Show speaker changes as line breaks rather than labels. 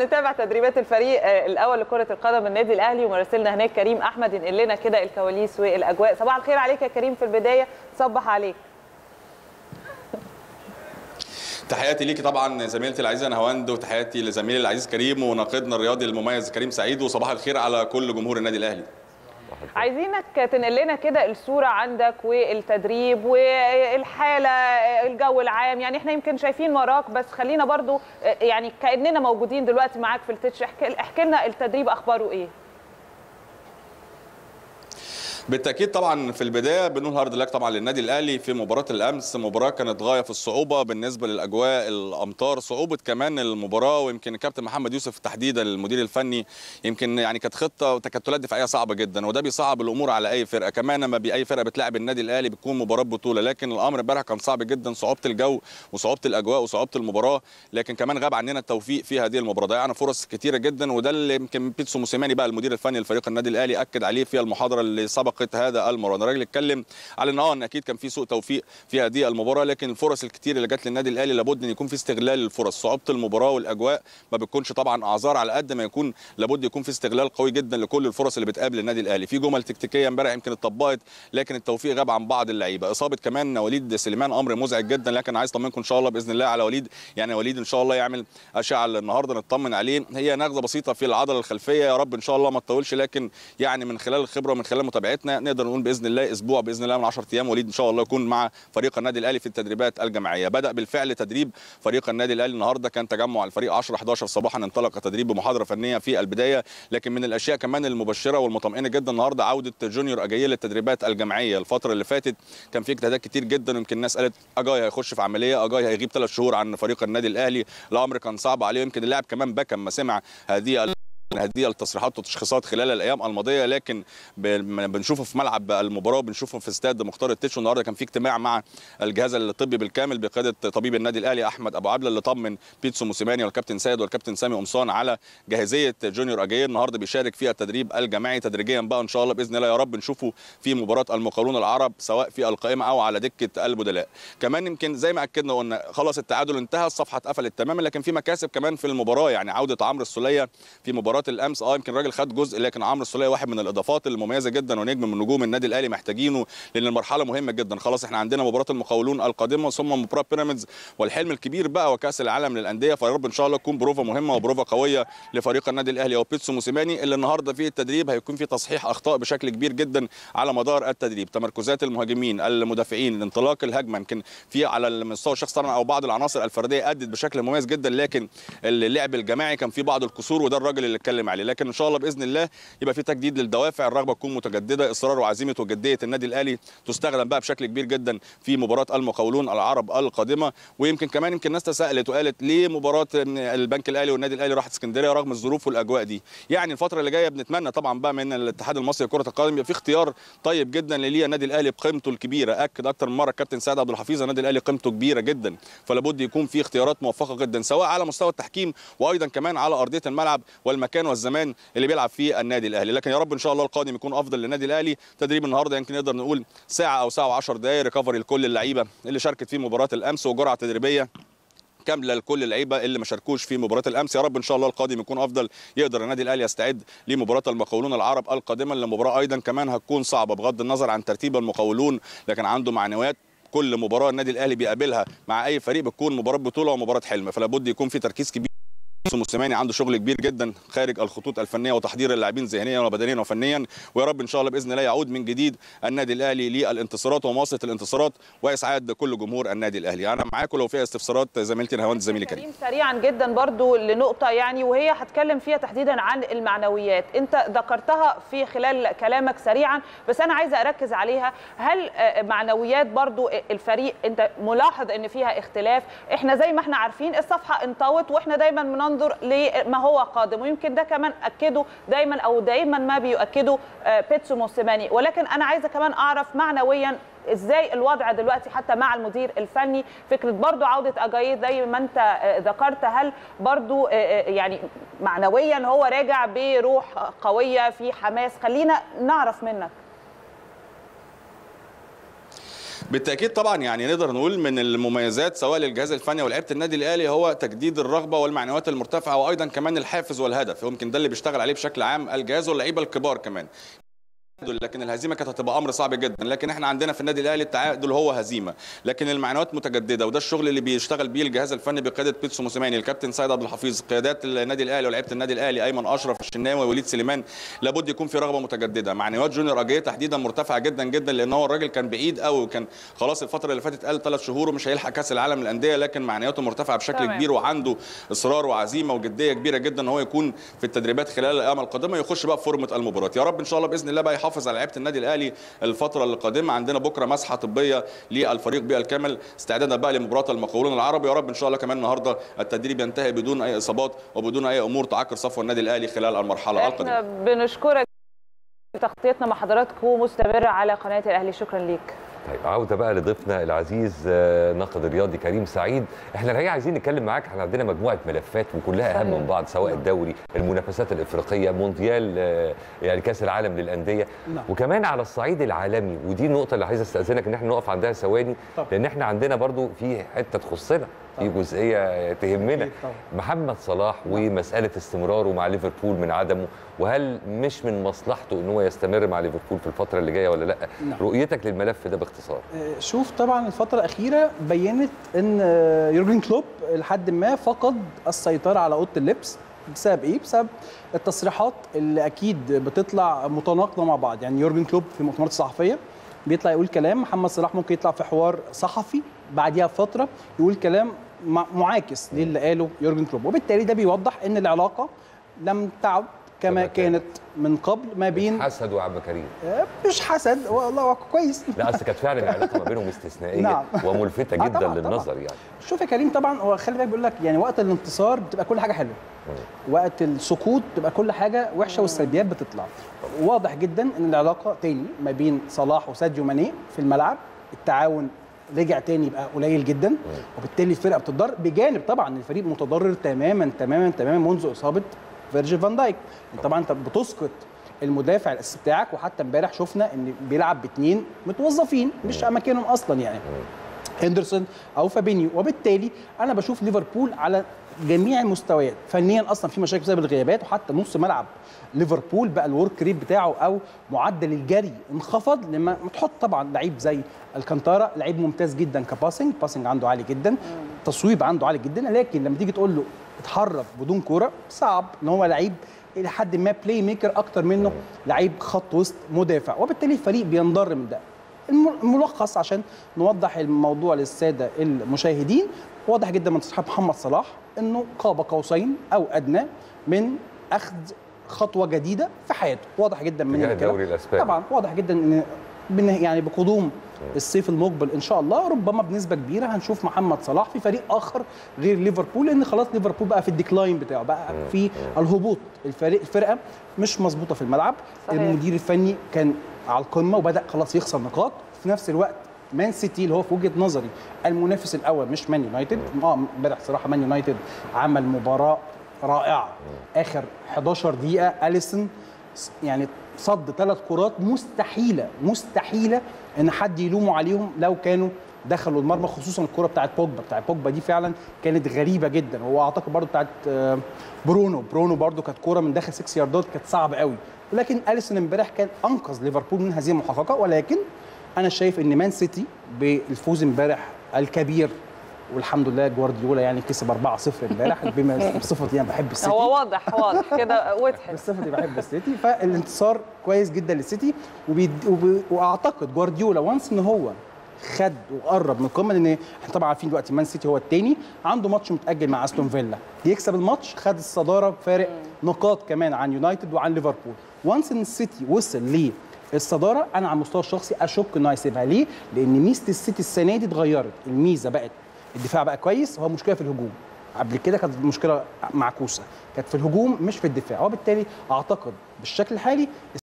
نتابع تدريبات الفريق آه، الاول لكره القدم النادي الاهلي ومراسلنا هناك كريم احمد ينقل لنا كده الكواليس والاجواء صباح الخير عليك يا كريم في البدايه صبح عليك
تحياتي ليكي طبعا زميلتي العزيزه نهاوند وتحياتي لزميلي العزيز كريم وناقدنا الرياضي المميز كريم سعيد وصباح الخير على كل جمهور النادي الاهلي
عايزينك تنقل لنا كده الصوره عندك والتدريب والحاله الجو العام يعني احنا يمكن شايفين وراك بس خلينا برضو آه، يعني كاننا موجودين دلوقتي معاك في التتش احكي احكي لنا التدريب اخباره ايه
بالتاكيد طبعا في البدايه بنقول هارد لك طبعا للنادي الاهلي في مباراه الامس مباراه كانت غايه في الصعوبه بالنسبه للاجواء الامطار صعوبه كمان المباراه ويمكن الكابتن محمد يوسف تحديدا المدير الفني يمكن يعني كانت خطه وتكتلات دفاعيه صعبه جدا وده بيصعب الامور على اي فرقه كمان لما باي فرقه بتلاعب النادي الاهلي بتكون مباراه بطوله لكن الامر امبارح كان صعب جدا صعوبه الجو وصعوبه الاجواء وصعوبه المباراه لكن كمان غاب عننا التوفيق في هذه المباراه ضيعنا فرص كتيره جدا وده اللي يمكن بيتسو موسيماني بقى المدير الفني لفريق النادي الاهلي اكد عليه في المحاضره اللي سبقت هذا المباراه الراجل اتكلم على ان اه ان اكيد كان في سوء توفيق في هذه المباراه لكن الفرص الكتير اللي جت للنادي الاهلي لابد ان يكون في استغلال للفرص صعوبه المباراه والاجواء ما بتكونش طبعا اعذار على قد ما يكون لابد يكون في استغلال قوي جدا لكل الفرص اللي بتقابل النادي الاهلي في جمل تكتيكيه امبارح يمكن اتطبقت لكن التوفيق غاب عن بعض اللعيبه اصابه كمان وليد سليمان امر مزعج جدا لكن عايز اطمنكم ان شاء الله باذن الله على وليد يعني وليد ان شاء الله يعمل اشعه النهارده نطمن عليه هي نغزه بسيطه في العضله الخلفيه يا رب ان شاء الله ما تطولش لكن يعني من خلال الخبره ومن خلال متابعتنا نقدر نقول باذن الله اسبوع باذن الله من 10 ايام وليد ان شاء الله يكون مع فريق النادي الاهلي في التدريبات الجماعيه بدا بالفعل تدريب فريق النادي الاهلي النهارده كان تجمع الفريق 10 11 صباحا انطلق التدريب بمحاضره فنيه في البدايه لكن من الاشياء كمان المبشره والمطمئنه جدا النهارده عوده جونيور اجاييه للتدريبات الجماعيه الفتره اللي فاتت كان في اجتهادات كتير جدا يمكن الناس قالت اجاي هيخش في عمليه اجاي هيغيب ثلاث شهور عن فريق النادي الاهلي الامر كان صعب عليه يمكن اللاعب كمان بكى لما سمع هذه هذه التصريحات والتشخيصات خلال الايام الماضيه لكن ب- بنشوفه في ملعب المباراه بنشوفه في استاد مختار التتش النهارده كان في اجتماع مع الجهاز الطبي بالكامل بقياده طبيب النادي الاهلي احمد ابو عبله اللي طمن بيتسو موسيماني والكابتن سيد والكابتن سامي قمصان على جاهزيه جونيور اجاير النهارده بيشارك في التدريب الجماعي تدريجيا بقى ان شاء الله باذن الله يا رب نشوفه في مباراه المقاولون العرب سواء في القائمه او على دكه البدلاء كمان يمكن زي ما اكدنا قلنا خلاص التعادل انتهى الصفحه اتقفلت تماما لكن في مكاسب كمان في المباراه يعني عوده عمرو السوليه في مباراه الامس اه يمكن الراجل خد جزء لكن عمرو السوليه واحد من الاضافات المميزه جدا ونجم من نجوم النادي الاهلي محتاجينه لان المرحله مهمه جدا خلاص احنا عندنا مباراه المقاولون القادمه ثم مباراه بيراميدز والحلم الكبير بقى وكاس العالم للانديه فيا رب ان شاء الله تكون بروفا مهمه وبروفا قويه لفريق النادي الاهلي وبيتسو موسيماني اللي النهارده في التدريب هيكون في تصحيح اخطاء بشكل كبير جدا على مدار التدريب تمركزات المهاجمين المدافعين انطلاق الهجمه يمكن في على المستوى الشخصي طبعا او بعض العناصر الفرديه ادت بشكل مميز جدا لكن اللعب الجماعي كان في بعض الكسور وده الراجل اللي اتكلم عليه لكن ان شاء الله باذن الله يبقى في تجديد للدوافع الرغبه تكون متجدده اصرار وعزيمه وجديه النادي الاهلي تستخدم بقى بشكل كبير جدا في مباراه المقاولون العرب القادمه ويمكن كمان يمكن الناس تساءلت وقالت ليه مباراه البنك الاهلي والنادي الاهلي راحت اسكندريه رغم الظروف والاجواء دي يعني الفتره اللي جايه بنتمنى طبعا بقى من الاتحاد المصري لكره القدم يبقى في اختيار طيب جدا للي النادي الاهلي بقيمته الكبيره اكد اكتر من مره الكابتن سعد عبد الحفيظ النادي الاهلي قيمته كبيره جدا فلا بد يكون في اختيارات موفقه جدا سواء على مستوى التحكيم وايضا كمان على ارضيه الملعب والمكان والزمان اللي بيلعب فيه النادي الاهلي لكن يا رب ان شاء الله القادم يكون افضل للنادي الاهلي تدريب النهارده يمكن نقدر نقول ساعه او ساعه و10 دقائق ريكفري لكل اللعيبه اللي شاركت في مباراه الامس وجرعه تدريبيه كامله لكل اللعيبه اللي ما شاركوش في مباراه الامس يا رب ان شاء الله القادم يكون افضل يقدر النادي الاهلي يستعد لمباراه المقاولون العرب القادمه اللي مباراه ايضا كمان هتكون صعبه بغض النظر عن ترتيب المقاولون لكن عنده معنويات كل مباراه النادي الاهلي بيقابلها مع اي فريق بتكون مباراه بطوله ومباراه حلم فلا بد يكون في تركيز كبير موسيماني عنده شغل كبير جدا خارج الخطوط الفنيه وتحضير اللاعبين ذهنيا وبدنيا وفنيا ويا رب ان شاء الله باذن الله يعود من جديد النادي الاهلي للانتصارات ومواصله الانتصارات واسعاد كل جمهور النادي اهلي انا معاكم لو فيها استفسارات زميلتي نهاوند زميلي كريم
كريم سريعا جدا برضو لنقطة يعني وهي هتكلم فيها تحديدا عن المعنويات انت ذكرتها في خلال كلامك سريعا بس انا عايزة اركز عليها هل آه، معنويات برضو الفريق انت ملاحظ ان فيها اختلاف احنا زي ما احنا عارفين الصفحة انطوت واحنا دايما بننظر لما هو قادم ويمكن ده كمان اكده دايما او دايما ما بيؤكده آه، بيتسو موسيماني ولكن انا عايزة كمان اعرف معنويا ازاي الوضع دلوقتي حتى مع المدير الفني فكره برضو عوده اجايد زي ما انت آه، ذكرت هل برضو آه، آه، يعني معنويا هو راجع بروح قويه في حماس خلينا نعرف منك
بالتاكيد طبعا يعني نقدر نقول من المميزات سواء للجهاز الفني ولعيبه النادي الاهلي هو تجديد الرغبه والمعنويات المرتفعه وايضا كمان الحافز والهدف يمكن ده اللي بيشتغل عليه بشكل عام الجهاز واللعيبه الكبار كمان لكن الهزيمه كانت هتبقى امر صعب جدا لكن احنا عندنا في النادي الاهلي التعادل هو هزيمه لكن المعنويات متجدده وده الشغل اللي بيشتغل بيه الجهاز الفني بقياده بيتسو موسيماني الكابتن سيد عبد الحفيظ قيادات النادي الاهلي ولاعيبه النادي الاهلي ايمن اشرف الشناوي وليد سليمان لابد يكون في رغبه متجدده معنويات جونيور اجيه تحديدا مرتفعه جدا جدا لان هو الراجل كان بعيد قوي وكان خلاص الفتره اللي فاتت قال ثلاث شهور ومش هيلحق كاس العالم للانديه لكن معنوياته مرتفعه بشكل
تمام.
كبير وعنده اصرار وعزيمه وجديه كبيره جدا ان هو يكون في التدريبات خلال الايام القادمه يخش بقى في فورمه المباراه يا رب ان شاء الله باذن الله بقى يحافظ على لعيبه النادي الاهلي الفتره القادمه عندنا بكره مسحه طبيه للفريق بالكامل استعدادا بقى لمباراه المقاولون العرب يا رب ان شاء الله كمان النهارده التدريب ينتهي بدون اي اصابات وبدون اي امور تعكر صفو النادي الاهلي خلال المرحله القادمه
احنا بنشكرك تغطيتنا مع حضراتكم مستمره على قناه الاهلي شكرا ليك
طيب عوده بقى لضيفنا العزيز آه، ناقد الرياضي كريم سعيد احنا الحقيقه عايزين نتكلم معاك احنا عندنا مجموعه ملفات وكلها اهم
صحيح.
من بعض سواء الدوري المنافسات الافريقيه مونديال آه، يعني كاس العالم للانديه
نعم.
وكمان على الصعيد العالمي ودي النقطه اللي عايز استاذنك ان احنا نقف عندها ثواني
طبعا.
لان احنا عندنا برضو في حته تخصنا في
طبعا.
جزئيه تهمنا
أكيد طبعا.
محمد صلاح ومساله استمراره مع ليفربول من عدمه وهل مش من مصلحته ان هو يستمر مع ليفربول في الفتره اللي جايه ولا لا
نعم.
رؤيتك للملف ده باختصار
آه، شوف طبعا الفترة الأخيرة بينت إن آه، يورجن كلوب لحد ما فقد السيطرة على أوضة اللبس بسبب إيه؟ بسبب التصريحات اللي أكيد بتطلع متناقضة مع بعض، يعني يورجن كلوب في المؤتمرات الصحفية بيطلع يقول كلام محمد صلاح ممكن يطلع في حوار صحفي بعديها بفترة يقول كلام مع- معاكس للي قاله يورجن كلوب، وبالتالي ده بيوضح إن العلاقة لم تعد كما
كما كانت.
كانت من قبل ما بين
حسد يا عم كريم
آه، مش حسد والله كويس
لا اصل كانت فعلا العلاقه ما بينهم استثنائيه
نعم.
وملفته
آه،
جدا
طبعاً،
للنظر يعني
شوف يا كريم طبعا هو خلي بالك بيقول لك يعني وقت الانتصار بتبقى كل حاجه حلوه وقت السقوط بتبقى كل حاجه وحشه والسلبيات بتطلع واضح جدا ان العلاقه تاني ما بين صلاح وساديو ماني في الملعب التعاون رجع تاني يبقى قليل جدا وبالتالي الفرقه بتتضرر بجانب طبعا الفريق متضرر تماما تماما تماما منذ اصابه فيرجيل فان دايك طبعا انت بتسقط المدافع الاساسي بتاعك وحتى امبارح شفنا ان بيلعب باثنين متوظفين مش اماكنهم اصلا يعني هندرسون او فابينيو وبالتالي انا بشوف ليفربول على جميع المستويات فنيا اصلا في مشاكل بسبب الغيابات وحتى نص ملعب ليفربول بقى الورك ريت بتاعه او معدل الجري انخفض لما ما تحط طبعا لعيب زي الكانتارا لعيب ممتاز جدا كباسنج باسنج عنده عالي جدا تصويب عنده عالي جدا لكن لما تيجي تقول له اتحرك بدون كوره صعب ان هو لعيب الى حد ما بلاي ميكر اكتر منه لعيب خط وسط مدافع وبالتالي الفريق بينضر من ده الم- الملخص عشان نوضح الموضوع للساده المشاهدين واضح جدا من تصريحات محمد صلاح انه قاب قوسين او ادنى من اخذ خطوه جديده في حياته واضح جدا من
تجاه
الكلام.
الدوري الاسباني
طبعا واضح جدا ان بن- يعني بقدوم الصيف المقبل ان شاء الله ربما بنسبه كبيره هنشوف محمد صلاح في فريق اخر غير ليفربول لان خلاص ليفربول بقى في الديكلاين بتاعه بقى في الهبوط الفريق الفرقه مش مظبوطه في الملعب
صحيح.
المدير الفني كان على القمه وبدا خلاص يخسر نقاط في نفس الوقت مان سيتي اللي هو في وجهه نظري المنافس الاول مش مان يونايتد اه امبارح صراحه مان يونايتد عمل مباراه رائعه اخر 11 دقيقه اليسون يعني صد ثلاث كرات مستحيله مستحيله ان حد يلوموا عليهم لو كانوا دخلوا المرمى خصوصا الكره بتاعت بوجبا بتاعت بوجبا دي فعلا كانت غريبه جدا هو اعتقد برضو بتاعت آه، برونو برونو برضو كانت كوره من داخل 6 ياردات كانت صعبه قوي ولكن اليسون امبارح كان انقذ ليفربول من هذه المحققه ولكن انا شايف ان مان سيتي بالفوز امبارح الكبير والحمد لله جوارديولا يعني كسب 4-0 امبارح بما بصفتي انا بحب السيتي
هو واضح واضح كده وضحت
بصفتي بحب السيتي فالانتصار كويس جدا للسيتي وبيد... وب... واعتقد جوارديولا وانس ان هو خد وقرب من القمه لان احنا طبعا عارفين دلوقتي مان سيتي هو الثاني عنده ماتش متاجل مع استون فيلا يكسب الماتش خد الصداره بفارق نقاط كمان عن يونايتد وعن ليفربول وانس ان السيتي وصل ليه الصداره انا على المستوى الشخصي اشك انه هيسيبها ليه؟ لان ميزه السيتي السنه دي اتغيرت، الميزه بقت الدفاع بقى كويس هو مشكله في الهجوم. قبل كده كانت المشكله معكوسه، كانت في الهجوم مش في الدفاع، وبالتالي اعتقد بالشكل الحالي